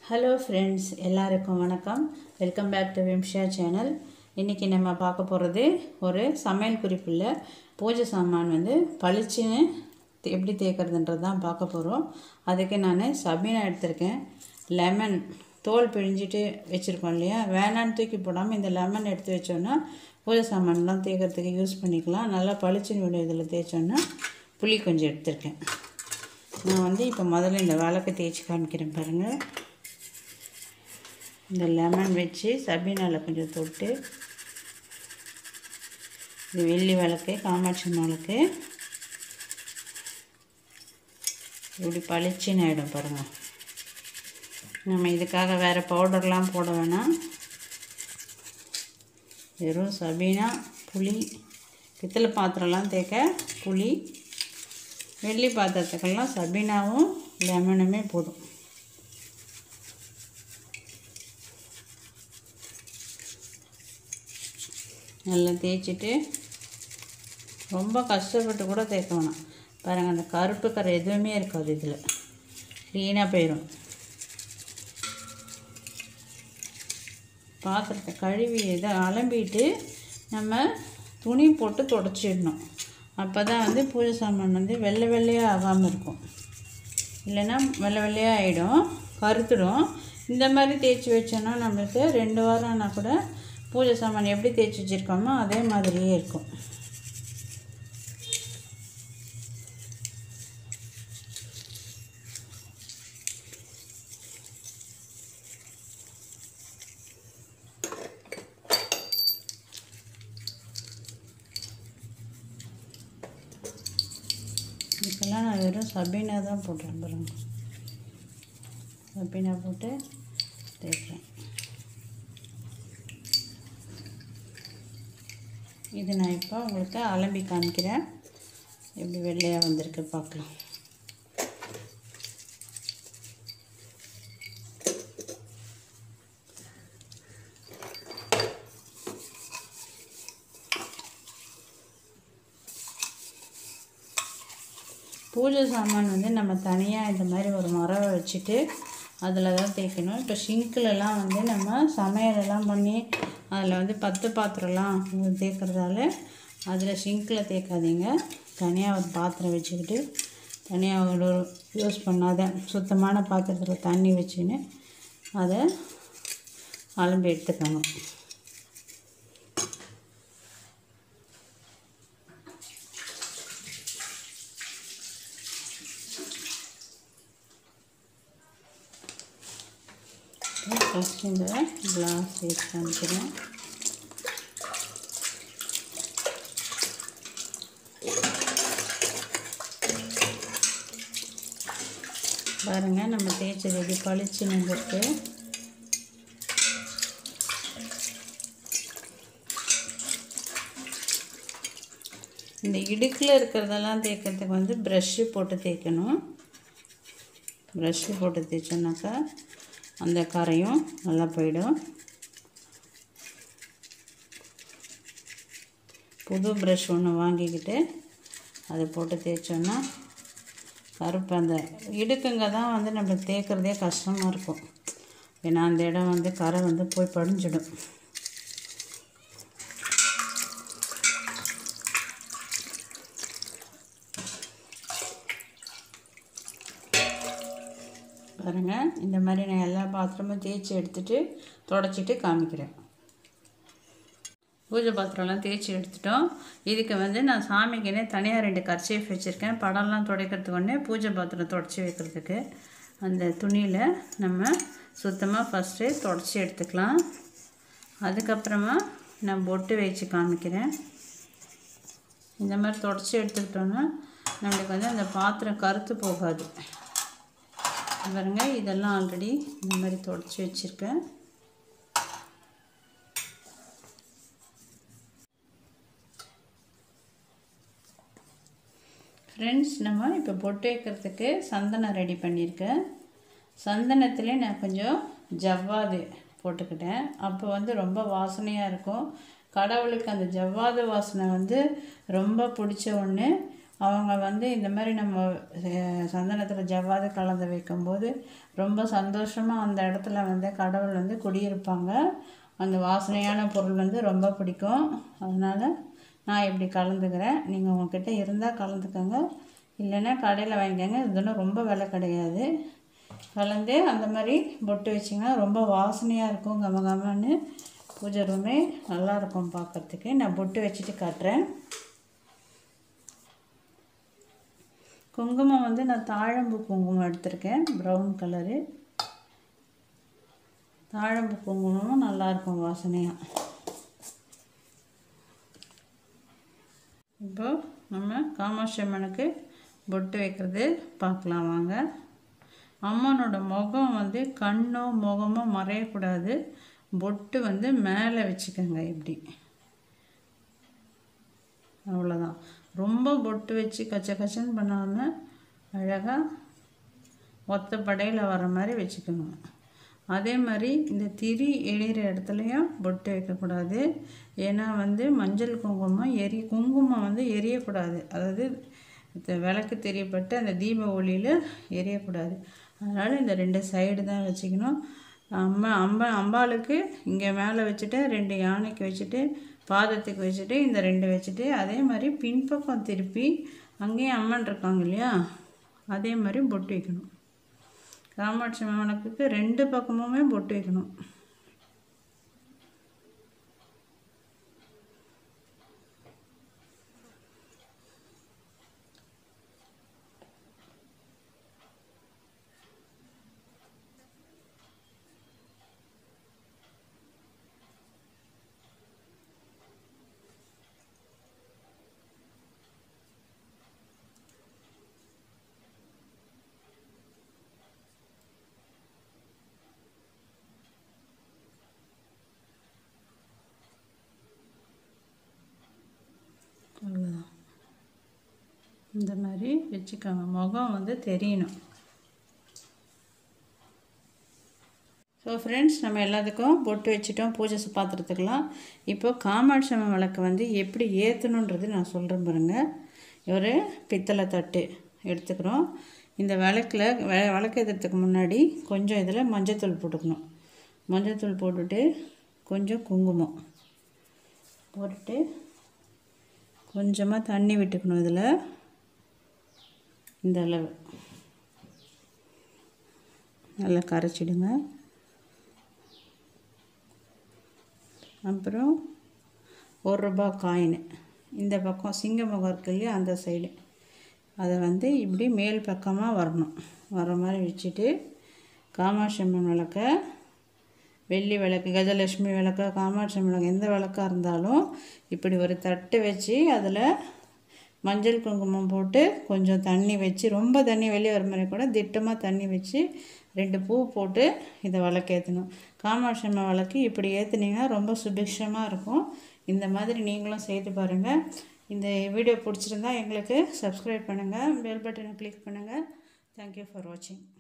hello friends எல்லாருக்கும் வணக்கம் welcome back to Vimsha channel இன்றைக்கி நம்ம பார்க்க போகிறது ஒரு சமையல் குறிப்பில் பூஜை சாமான் வந்து பளிச்சுன்னு தே- எப்படி தேய்க்கிறதுன்றது தான் பார்க்க போகிறோம் அதுக்கு நான் சபீனா எடுத்திருக்கேன் லெமன் தோல் பிழிஞ்சிட்டு வச்சுருக்கோம் இல்லையா வேணான்னு தூக்கி போடாமல் இந்த லெமன் எடுத்து வச்சோன்னா பூஜை சாமான்லாம் தேய்க்கிறதுக்கு யூஸ் பண்ணிக்கலாம் நல்லா பளிச்சுன்னு விட இதில் தேய்ச்சோன்னா புளி கொஞ்சம் எடுத்திருக்கேன் நான் வந்து இப்போ முதல்ல இந்த விளக்கு தேய்ச்சி காமிக்கிறேன் பாருங்கள் இந்த லெமன் வச்சு சபீனாவில் கொஞ்சம் தொட்டு இது வெள்ளி விளக்கு காமாட்சி விளக்கு இப்படி பளிச்சுன்னு ஆகிடும் பாருங்கள் நம்ம இதுக்காக வேறு பவுடர்லாம் போட வேணாம் வெறும் சபீனா புளி பித்தளை பாத்திரம்லாம் தேய்க்க புளி வெள்ளி பாத்திரத்துக்கெல்லாம் சபீனாவும் லெமனுமே போதும் நல்லா தேய்ச்சிட்டு ரொம்ப கஷ்டப்பட்டு கூட தேய்க்க வேணாம் பாருங்கள் அந்த கருப்பு கரை எதுவுமே இருக்காது இதில் க்ளீனாக போயிடும் பாத்திரத்தை கழுவி இதை அலம்பிட்டு நம்ம துணி போட்டு தொடச்சிடணும் அப்போ தான் வந்து பூஜை சாமான் வந்து வெள்ளை வெள்ளையாக ஆகாமல் இருக்கும் இல்லைன்னா வெள்ளை வெள்ளையாக ஆகிடும் கருத்துடும் இந்த மாதிரி தேய்ச்சி வச்சோன்னா நம்மளுக்கு ரெண்டு வாரம் ஆனால் கூட பூஜை சாமான் எப்படி தேய்ச்சி வச்சுருக்கோமோ அதே மாதிரியே இருக்கும் இதுக்கெல்லாம் நான் வெறும் சபீனா தான் போடுறேன் பாருங்க சபீனா போட்டு தேய்க்கிறேன் இது நான் இப்போ உங்களுக்கு அலம்பி காமிக்கிறேன் எப்படி வெள்ளையாக வந்திருக்கு பார்க்கலாம் பூஜை சாமான் வந்து நம்ம தனியாக இந்த மாதிரி ஒரு மரம் வச்சுட்டு அதில் தான் தேய்க்கணும் இப்போ ஷிங்க்லலாம் வந்து நம்ம சமையலெல்லாம் பண்ணி அதில் வந்து பத்து பாத்திரம்லாம் தேய்க்கிறதால அதில் ஷிங்கில் தேய்க்காதீங்க தனியாக ஒரு பாத்திரம் வச்சுக்கிட்டு தனியாக ஒரு யூஸ் பண்ணாத சுத்தமான பாத்திரத்தில் தண்ணி வச்சுன்னு அதை அலம்பி எடுத்துக்கோங்க ஃபஸ்ட் இந்த கிளாஸ் யூஸ் பண்ணிக்கிறேன் பாருங்கள் நம்ம தேய்ச்சது எப்படி பளிச்சுன்னு இருக்கு இந்த இடுக்கில் இருக்கிறதெல்லாம் தேய்க்கிறதுக்கு வந்து ப்ரஷ்ஷு போட்டு தேய்க்கணும் ப்ரஷ்ஷு போட்டு தேய்ச்சோன்னாக்கா அந்த கரையும் நல்லா போயிடும் புது ப்ரஷ் ஒன்று வாங்கிக்கிட்டு அதை போட்டு தேய்ச்சோன்னா கருப்பு அந்த இடுக்குங்க தான் வந்து நம்மளுக்கு தேய்க்கிறதே கஷ்டமாக இருக்கும் ஏன்னா அந்த இடம் வந்து கரை வந்து போய் படிஞ்சிடும் பாருங்கள் இந்த மாதிரி நான் எல்லா பாத்திரமும் தேய்ச்சி எடுத்துட்டு தொடச்சிட்டு காமிக்கிறேன் பூஜை பாத்திரம்லாம் தேய்ச்சி எடுத்துட்டோம் இதுக்கு வந்து நான் சாமிக்குன்னே தனியாக ரெண்டு கர்ச்சீஃப் வச்சுருக்கேன் படம்லாம் துடைக்கிறதுக்கு ஒன்றே பூஜை பாத்திரம் தொடச்சி வைக்கிறதுக்கு அந்த துணியில் நம்ம சுத்தமாக ஃபஸ்ட்டு தொடச்சி எடுத்துக்கலாம் அதுக்கப்புறமா நான் பொட்டு வச்சு காமிக்கிறேன் இந்த மாதிரி தொடச்சி எடுத்துக்கிட்டோன்னா நம்மளுக்கு வந்து அந்த பாத்திரம் கருத்து போகாது பாருங்க இதெல்லாம் ஆல்ரெடி இந்த மாதிரி தொடச்சி வச்சுருக்கேன் ஃப்ரெண்ட்ஸ் நம்ம இப்போ பொட்டு வைக்கிறதுக்கு சந்தனம் ரெடி பண்ணியிருக்கேன் சந்தனத்திலே நான் கொஞ்சம் ஜவ்வாது போட்டுக்கிட்டேன் அப்போ வந்து ரொம்ப வாசனையாக இருக்கும் கடவுளுக்கு அந்த ஜவ்வாது வாசனை வந்து ரொம்ப பிடிச்ச ஒன்று அவங்க வந்து இந்த மாதிரி நம்ம சந்தனத்தில் ஜவ்வாது கலந்து வைக்கும்போது ரொம்ப சந்தோஷமாக அந்த இடத்துல வந்து கடவுள் வந்து குடியிருப்பாங்க அந்த வாசனையான பொருள் வந்து ரொம்ப பிடிக்கும் அதனால் நான் இப்படி கலந்துக்கிறேன் நீங்கள் உங்ககிட்ட இருந்தால் கலந்துக்கோங்க இல்லைன்னா கடையில் வாங்கிக்கோங்க இதெல்லாம் ரொம்ப விலை கிடையாது கலந்து அந்த மாதிரி பொட்டு வச்சிங்கன்னா ரொம்ப வாசனையாக இருக்கும் கம கமன்னு பூஜை ரூமே நல்லாயிருக்கும் பார்க்குறதுக்கு நான் பொட்டு வச்சுட்டு காட்டுறேன் குங்குமம் வந்து நான் தாழம்பு குங்குமம் எடுத்திருக்கேன் ப்ரௌன் கலரு தாழம்பு குங்குமமும் நல்லாயிருக்கும் வாசனையாக இப்போ நம்ம காமாட்சி அம்மனுக்கு பொட்டு வைக்கிறது பார்க்கலாம் வாங்க அம்மனோட முகம் வந்து கண்ணோ முகமோ மறையக்கூடாது பொட்டு வந்து மேலே வச்சுக்கோங்க இப்படி அவ்வளோதான் ரொம்ப பொட்டு வச்சு கச்ச கச்சன்னு பண்ணாமல் அழகாக ஒத்த படையில் வர மாதிரி வச்சுக்கோங்க அதே மாதிரி இந்த திரி எழிகிற இடத்துலையும் பொட்டு வைக்கக்கூடாது ஏன்னா வந்து மஞ்சள் குங்குமம் எரி குங்குமம் வந்து எரியக்கூடாது அதாவது இந்த விளக்கு தெரியப்பட்டு அந்த தீப ஒளியில் எரியக்கூடாது அதனால் இந்த ரெண்டு சைடு தான் வச்சுக்கணும் அம்மா அம்பா அம்பாளுக்கு இங்கே மேலே வச்சுட்டு ரெண்டு யானைக்கு வச்சுட்டு பாதத்துக்கு வச்சுட்டு இந்த ரெண்டு வச்சுட்டு அதே மாதிரி பின்பக்கம் திருப்பி அங்கேயும் அம்மன் இருக்காங்க இல்லையா அதே மாதிரி பொட்டு வைக்கணும் காமாட்சி அம்மனுக்கு ரெண்டு பக்கமுமே பொட்டு வைக்கணும் அவ்வளோதான் இந்த மாதிரி வச்சுக்கோங்க முகம் வந்து தெரியணும் ஸோ ஃப்ரெண்ட்ஸ் நம்ம எல்லாத்துக்கும் பொட்டு வச்சுட்டோம் பூஜை பாத்திரத்துக்கெலாம் இப்போ காமாட்சி அம்மன் விளக்கு வந்து எப்படி ஏற்றணுன்றது நான் சொல்கிறேன் பாருங்கள் ஒரு பித்தளை தட்டு எடுத்துக்கிறோம் இந்த விளக்கில் வெ விளக்கு ஏற்றுறதுக்கு முன்னாடி கொஞ்சம் இதில் மஞ்சத்தூள் போட்டுக்கணும் மஞ்சத்தூள் போட்டுட்டு கொஞ்சம் குங்குமம் போட்டுட்டு கொஞ்சமாக தண்ணி விட்டுக்கணும் இதில் இந்த அளவு நல்லா கரைச்சிடுங்க அப்புறம் ஒரு ரூபா காயின் இந்த பக்கம் சிங்க முகம் இருக்கு இல்லையா அந்த சைடு அதை வந்து இப்படி மேல் பக்கமாக வரணும் வர மாதிரி வச்சுட்டு காமாட்சி அம்மன் விளக்க வெள்ளி விளக்கு கஜலட்சுமி விளக்கு காமாட்சி அம்மன் விளக்கு எந்த விளக்காக இருந்தாலும் இப்படி ஒரு தட்டு வச்சு அதில் மஞ்சள் குங்குமம் போட்டு கொஞ்சம் தண்ணி வச்சு ரொம்ப தண்ணி வெளியே வர மாதிரி கூட திட்டமாக தண்ணி வச்சு ரெண்டு பூ போட்டு இதை விளக்கேற்றணும் காமாட்சி அம்மன் விளக்கு இப்படி ஏற்றுனீங்கன்னா ரொம்ப சுபிக்ஷமாக இருக்கும் இந்த மாதிரி நீங்களும் செய்து பாருங்கள் இந்த வீடியோ பிடிச்சிருந்தா எங்களுக்கு சப்ஸ்கிரைப் பண்ணுங்கள் பெல் பட்டனை கிளிக் பண்ணுங்கள் தேங்க்யூ ஃபார் வாட்சிங்